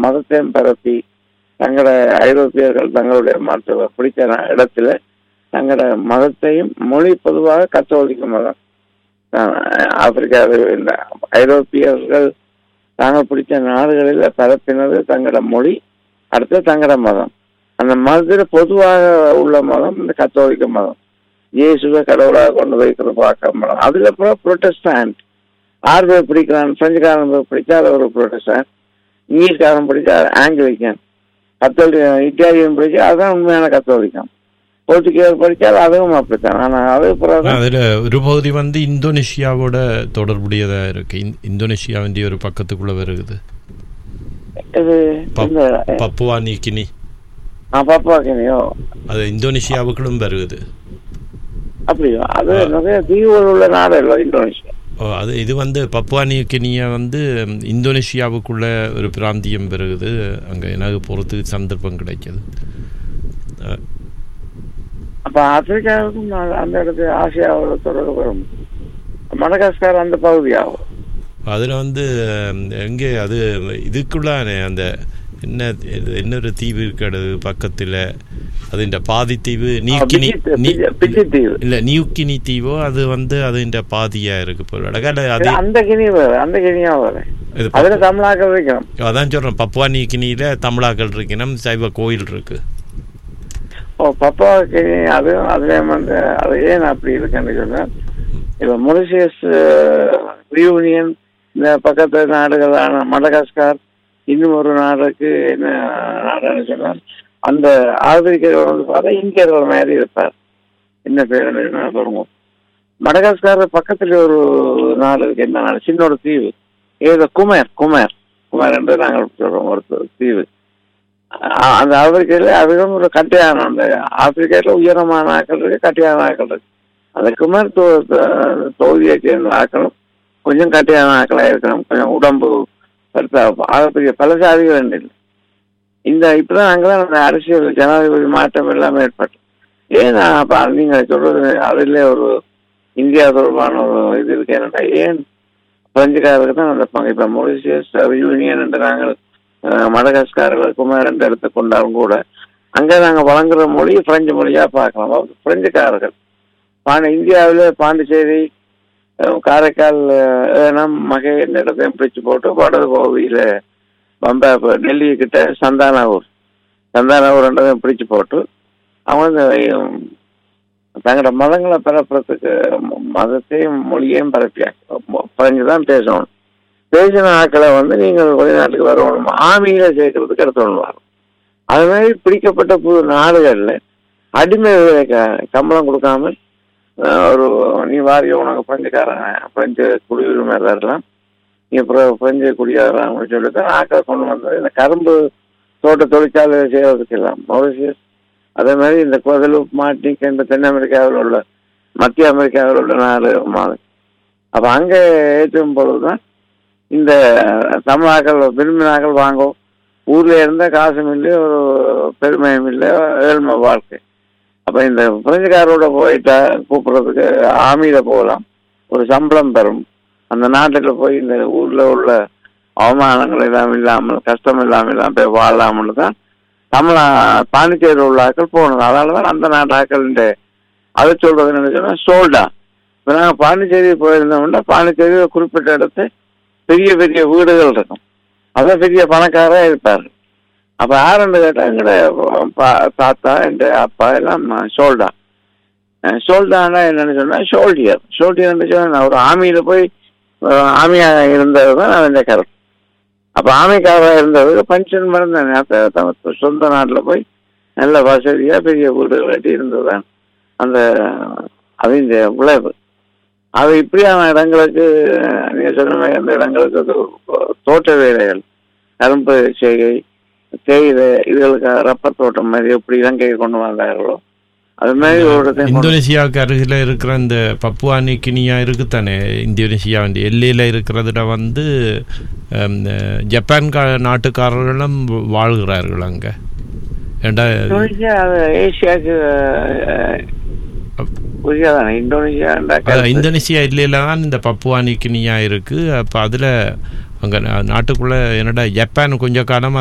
மதத்தையும் பரப்பி தங்களோட ஐரோப்பியர்கள் தங்களுடைய மற்ற பிடிச்ச ந- இடத்துல தங்களோட மதத்தையும் மொழி பொதுவாக கத்தோலிக்க மதம் அஹ் ஆப்பிரிக்காவில் இந்த ஐரோப்பியர்கள் தாங்கள் பிடிச்ச நாடுகளில் பரப்பினது தங்களோட மொழி அடுத்து தங்களோட மதம் அந்த மதத்தில் பொதுவாக உள்ள மதம் இந்த கத்தோலிக்க மதம் இயேசுவை கடவுளாக கொண்டு வைக்கிற பார்க்க மதம் அதுல அப்புறம் புரொட்டஸ்டாண்ட் ஆறு பேர் பிடிக்கிறான் பிரெஞ்சுக்காரன் பேர் பிடிச்சா அது ஒரு புரொட்டஸ்டாண்ட் இங்கிலீஷ்காரன் பிடிச்சா ஆங்கிலிக்கன் கத்தோலிக்க இட்டாலியன் பிடிச்சா அதுதான் உண்மையான கத்தோலிக்கம் போர்ச்சுகீஸ் படித்தால் அதுவும் அப்படித்தான் ஆனால் அது பிறகு அதில் ஒரு பகுதி வந்து இந்தோனேஷியாவோட தொடர்புடையதாக இருக்கு இந்- இந்தோனேஷியாவின் ஒரு பக்கத்துக்குள்ள வருகுது இது பப்- இந்த பப்புவா நீக்கினி பாப்பாக்கினியோ அது இந்தோனேஷியாவுக்குள்ளும் வருகுது அப்படியோ அது நிறைய தீவுகள் உள்ள நாடு இல்லை இந்தோனேஷியா ஓ, அது இது வந்து பப்புவா நியூகினியா வந்து ம், இந்தோனேஷியாவுக்குள்ள ஒரு பிராந்தியம் பெறுகுது அங்கே எனக்கு போகிறதுக்கு சந்தர்ப்பம் கிடைக்குது அஹ், அப்ப ஆப்பிரிக்காவுக்கும் அந்த- அந்த இடத்துல ஆசியாவோட தொடர்பு வரும் மடகாஸ்கார் அந்த பகுதியாகும் அதில் வந்து ம், எங்கே அது இதுக்குள்ளானே அந்த என்ன இது- இன்னொரு தீவு இருக்கிறது பக்கத்தில் அதுண்ட பாதி தீவு நியூக்கினி பிஜி- நீ- பிஜி- பிஜி தீவு. இல்ல நியூக்கினி தீவோ அது வந்து அதுண்ட பாதியா இருக்கு போல அடகால அது அந்த கிணி வேறு அந்த கிணியா வேறு இது அதுல தமிழாக்கள் வைக்கணும் அதான் சொல்றேன் பப்புவா நியூக்கினியில தமிழாக்கள் இருக்கணும் சைவ கோயில் இருக்கு ஓ பப்பா கிணி அதுவும் அதுலயும் வந்து அது ஏன் அப்படி இருக்குன்னு சொன்னா இப்ப மொரிஷியஸ் யூனியன் இந்த பக்கத்து நாடுகளான மடகாஸ்கார் இன்னும் ஒரு நாடுக்கு என்ன நாடுன்னு சொன்னால் அந்த ஆப்பிரிக்கர்கள் வந்து பார்த்தா இந்தியர்கள் மாதிரி இருப்பார் என்ன பேர் என்ன சொல்லுங்க மடகாஸ்கார் பக்கத்துல ஒரு நாடு இருக்கு என்ன நாடு சின்ன ஒரு தீவு ஏதோ குமேர் குமேர் குமேர் என்று நாங்கள் சொல்றோம் ஒரு தீவு அ- அந்த ஆப்பிரிக்கையில அதுவும் ஒரு கட்டையான அந்த ஆப்பிரிக்கால உயரமான ஆக்கள் இருக்கு கட்டையான ஆக்கள் இருக்கு அந்த குமர் தொ- தொ- தொகுதியை சேர்ந்த ஆக்களும் கொஞ்சம் கட்டையான ஆக்களா இருக்கணும் கொஞ்சம் உடம்பு பெருசா ஆகப்பெரிய பலசாதிகள் ரெண்டு இல்லை இந்த இப்பதான் அங்கதான் அந்த அரசியல் ஜனாதிபதி மாற்றம் எல்லாமே ஏற்பட்டு ஏன் அப்ப நீங்க சொல்றது அதுல ஒரு இந்தியா தொடர்பான ஒரு இது இருக்கு என்னன்னா ஏன் பிரெஞ்சுக்காரருக்கு தான் அந்த பங்கு இப்ப மொரிசியஸ் யூனியன் என்று நாங்கள் அஹ், மடகாஸ்கார்கள் குமார் என்று எடுத்துக்கொண்டாலும் கூட அங்க நாங்க வழங்குற மொழி பிரெஞ்சு மொழியா பார்க்கலாம் அப்ப பிரெஞ்சுக்காரர்கள் பாண்டி இந்தியாவில் பாண்டிச்சேரி அஹ், காரைக்கால் அஹ், ஏனம் மகை இந்த இடத்தையும் பிடிச்சு போட்டு வடது பகுதியில பம்பா இப்ப டெல்லி கிட்ட சந்தானாவூர் சந்தானாவூர்ன்றதையும் பிடிச்சு போட்டு அவங்க இந்த உம், தங்களோட மதங்களை பரப்புறதுக்கு ம- மதத்தையும் மொழியையும் பரப்பியாங்க பிரெஞ்சு தான் பேசணும் பேசின ஆட்களை வந்து நீங்கள் வெளிநாட்டுக்கு வரணும் ஆமியில சேர்க்கறதுக்கு எடுத்துன்னு வரும் அது மாதிரி பிடிக்கப்பட்ட புது நாடுகள்ல அடிமை வேலைக்கு சம்பளம் கொடுக்காம அஹ், ஒரு நீ வாரிய உனக்கு பிரெஞ்சுக்காரன் பிரெஞ்சு குடியுரிமை தரலாம் நீ அப்புறம் பிரெஞ்சு குடியாரலாம் சொல்லிட்டு ஆக்களை கொண்டு வந்தது இந்த கரும்பு தோட்ட தொழிற்சாலை செய்யறதுக்கு எல்லாம் மொரிசியஸ் அதே மாதிரி இந்த குவதலூப் மார்டினிக் என்ற தென் அமெரிக்காவில் உள்ள மத்திய அமெரிக்காவில் உள்ள நாடு மா- அப்ப அங்க ஏற்றும் பொழுதுதான் இந்த தமிழாக்கள் விரும்பினாக்கள் வாங்கும் ஊர்ல இருந்த காசும் இல்லை ஒரு பெருமையும் இல்லை ஏழ்மை வாழ்க்கை அப்ப இந்த பிரெஞ்சுக்காரோட போயிட்டா கூப்பிடுறதுக்கு ஆமியில போகலாம் ஒரு சம்பளம் பெறும் அந்த நாட்டுல போய் இந்த ஊர்ல உள்ள அவமானங்கள் எல்லாம் இல்லாமல் கஷ்டம் இல்லாமல் எல்லாம் போய் வாழலாம்னு தான் தமிழா பாண்டிச்சேரியில் உள்ள ஆட்கள் போகணும் அதனாலதான் அந்த நாட்டு ஆட்கள் அதை சொல்றது என்ன சொன்னா சோல்டா இப்போ நாங்கள் பாண்டிச்சேரி போயிருந்தோம்னா பாண்டிச்சேரியில் குறிப்பிட்ட இடத்து பெரிய பெரிய வீடுகள் இருக்கும் அதான் பெரிய பணக்காரா இருப்பாரு அப்ப யாருன்னு கேட்டா எங்கட பா- தாத்தா எங்க அப்பா எல்லாம் ஷோல்டா ஷோல்டானா என்னன்னு சொன்னா ஷோல்டியர் ஷோல்டியர்னு சொன்னா ஒரு ஆமியில போய் அஹ், ஆமியா இருந்தது தான் அந்த கருத்து அப்ப ஆமைக்காரா இருந்தவருக்கு பஞ்சன் மறந்தானே அப்ப தமக்கு சொந்த நாட்டுல போய் நல்ல வசதியா பெரிய வீடு கட்டி இருந்ததுதான் அந்த அது இந்த விளைவு அது இப்படியான இடங்களுக்கு அஹ், நீங்க சொன்ன மாதிரி அந்த இடங்களுக்கு அது தோட்ட வேலைகள் கரும்பு செய்கை தேயிலை இதுகளுக்கு ரப்பர் தோட்டம் மாதிரி எப்படி இலங்கையை கொண்டு வந்தார்களோ அது மாதிரி ஒரு இடத்தையும் கொண்டு- இந்தோனேஷியாவுக்கு அருகில் இருக்கிற இந்த பப்புவா நியூகினியா இருக்குத்தானே இந்தோனேஷியாவின் எல்லையில் இருக்கிறதுல வந்து ஹம், ஜப்பான் கா- நாட்டுக்காரர்களும் வாழ்கிறார்கள் அங்கே ஏண்டா இந்தோனேஷியா அது ஏசியாவுக்கு புரியா தானே இந்தோனேஷியா அதான் இந்தோனேஷியா எல்லையில் தான் இந்த பப்புவா நியூகினியா இருக்குது அப்போ அதில் அங்கே நாட்டுக்குள்ளே என்னடா ஜப்பான் கொஞ்ச காலம்